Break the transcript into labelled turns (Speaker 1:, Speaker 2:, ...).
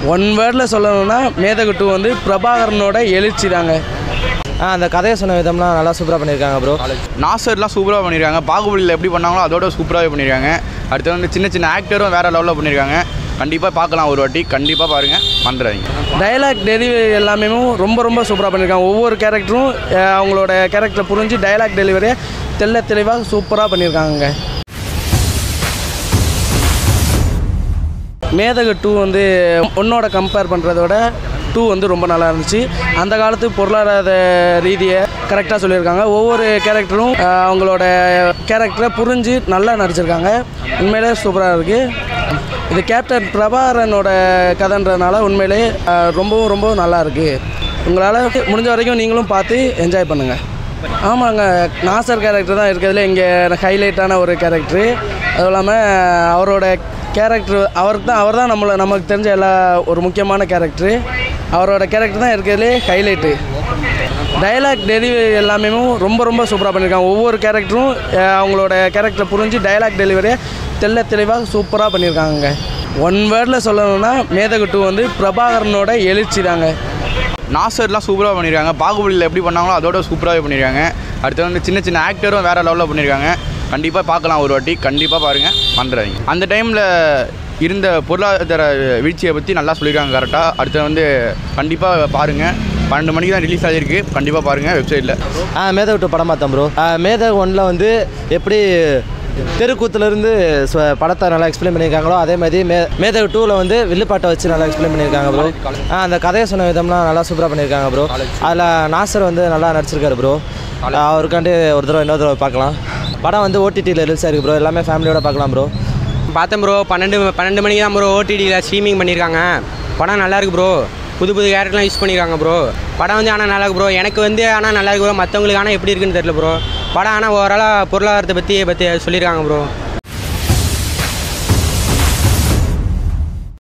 Speaker 1: one வேர்டில் சொல்லணும்னா மேதகு டூ வந்து பிரபாகரனோட எழுச்சி தாங்க
Speaker 2: ஆ அந்த கதையை சொன்ன விதம்லாம் நல்லா சூப்பராக பண்ணியிருக்காங்க ப்ரோ
Speaker 3: நாசர்லாம் சூப்பராக பண்ணியிருக்காங்க பாகுபலியில் எப்படி பண்ணாங்களோ அதோட சூப்பராகவே பண்ணியிருக்காங்க அடுத்து வந்து சின்ன சின்ன ஆக்டரும் வேறு லெவலில் பண்ணியிருக்காங்க கண்டிப்பாக பார்க்கலாம் ஒரு வாட்டி கண்டிப்பாக பாருங்கள் மறந்துடாதீங்க
Speaker 1: டயலாக் டெலிவரி எல்லாமே ரொம்ப ரொம்ப சூப்பராக பண்ணியிருக்காங்க ஒவ்வொரு கேரக்டரும் அஹ், அவங்களோட கேரக்டரை புரிஞ்சு டயலாக் டெலிவரியை தெள்ள தெளிவாக சூப்பராக பண்ணியிருக்காங்க மேதகு டூ வந்து ஒன்னோட கம்பேர் பண்ணுறதோட டூ வந்து ரொம்ப நல்லா இருந்துச்சு அந்த காலத்து பொருளாதார ரீதியை கரெக்டாக சொல்லியிருக்காங்க ஒவ்வொரு கேரக்டரும் அஹ், அவங்களோட கேரக்டரை புரிஞ்சு நல்லா நடிச்சிருக்காங்க உண்மையிலே சூப்பராக இருக்குது இது கேப்டன் பிரபாகரனோட கதைன்றதுனால உண்மையிலே அஹ், ரொம்பவும் ரொம்ப நல்லா இருக்குது உங்களால் முடிஞ்ச வரைக்கும் நீங்களும் பார்த்து என்ஜாய் பண்ணுங்கள் ஆமாங்க நாசர் கேரக்டர் தான் இருக்கிறதுல இங்கே ஹைலைட்டான ஒரு கேரக்டரு அதுவும் இல்லாமல் அவரோட கேரக்டர் அவருக்கு தான் அவர் தான் நம்மளை நமக்கு தெரிஞ்ச எல்லா ஒரு முக்கியமான கேரக்டரு அவரோட கேரக்டர் தான் இருக்கிறதுலே ஹைலைட்டு டயலாக் டெலிவரி எல்லாமே ரொம்ப ரொம்ப சூப்பராக பண்ணியிருக்காங்க ஒவ்வொரு கேரக்டரும் அஹ், அவங்களோட கேரக்டரை புரிஞ்சு டயலாக் டெலிவரியை தெள்ள தெளிவாக சூப்பராக பண்ணியிருக்காங்க ஒன் வேர்டில் சொல்லணும்னா மேதகு டூ வந்து பிரபாகரனோட எழுச்சி தாங்க
Speaker 3: நாசர்லாம் சூப்பராக பண்ணியிருக்காங்க பாகுபலியில் எப்படி பண்ணாங்களோ அதோட சூப்பராகவே பண்ணியிருக்காங்க அடுத்து வந்து சின்ன சின்ன ஆக்டரும் வேறு லெவலில் பண்ணியிருக்காங்க கண்டிப்பாக பார்க்கலாம் ஒரு வாட்டி கண்டிப்பாக பாருங்கள் மறந்துடாதீங்க அந்த டைமில் இருந்த பொருளாதார வீழ்ச்சியை பற்றி நல்லா சொல்லியிருக்காங்க கரெக்டாக அடுத்து வந்து கண்டிப்பாக பாருங்கள் பன்னெண்டு மணிக்கு தான் ரிலீஸ் ஆகிருக்கு கண்டிப்பாக பாருங்கள் வெப்சைட்டில்
Speaker 2: ஆ மேதகு டூ படம் பார்த்தேன் ப்ரோ மேதகு ஒன்றில் வந்து எப்படி தெருக்கூத்துலேருந்து படத்தை நல்லா எக்ஸ்பிளைன் பண்ணியிருக்காங்களோ அதே மாதிரி மே மேதகு டூவில் வந்து வில்லுப்பாட்டை வச்சு நல்லா எக்ஸ்பிளைன் பண்ணியிருக்காங்க ப்ரோ ஆ அந்த கதையை சொன்ன விதம்லாம் நல்லா சூப்பராக பண்ணியிருக்காங்க ப்ரோ அதில் நாசர் வந்து நல்லா நடிச்சிருக்காரு ப்ரோ அவருக்காண்டி ஒரு தடவை இன்னொரு தடவை பார்க்கலாம் படம் வந்து ஓடிடியில் ரிலீஸ் ஆயிருக்கு ப்ரோ எல்லாமே ஃபேமிலியோட பார்க்கலாம் ப்ரோ
Speaker 4: பார்த்தேன் ப்ரோ பன்னெண்டு பன்னெண்டு மணிக்கு தான் ப்ரோ ஓடிடியில் ஸ்ட்ரீமிங் பண்ணியிருக்காங்க படம் நல்லா இருக்கு ப்ரோ புது புது கேரக்டர்லாம் யூஸ் பண்ணியிருக்காங்க ப்ரோ படம் வந்து ஆனால் நல்லா இருக்கு ப்ரோ எனக்கு வந்து ஆனால் நல்லா இருக்கு ப்ரோ மற்றவங்களுக்கு ஆனால் எப்படி இருக்குன்னு தெரியல ப்ரோ படம் ஆனால் ஓவராலாக பொருளாதாரத்தை பற்றி பற்றி சொல்லியிருக்காங்க ப்ரோ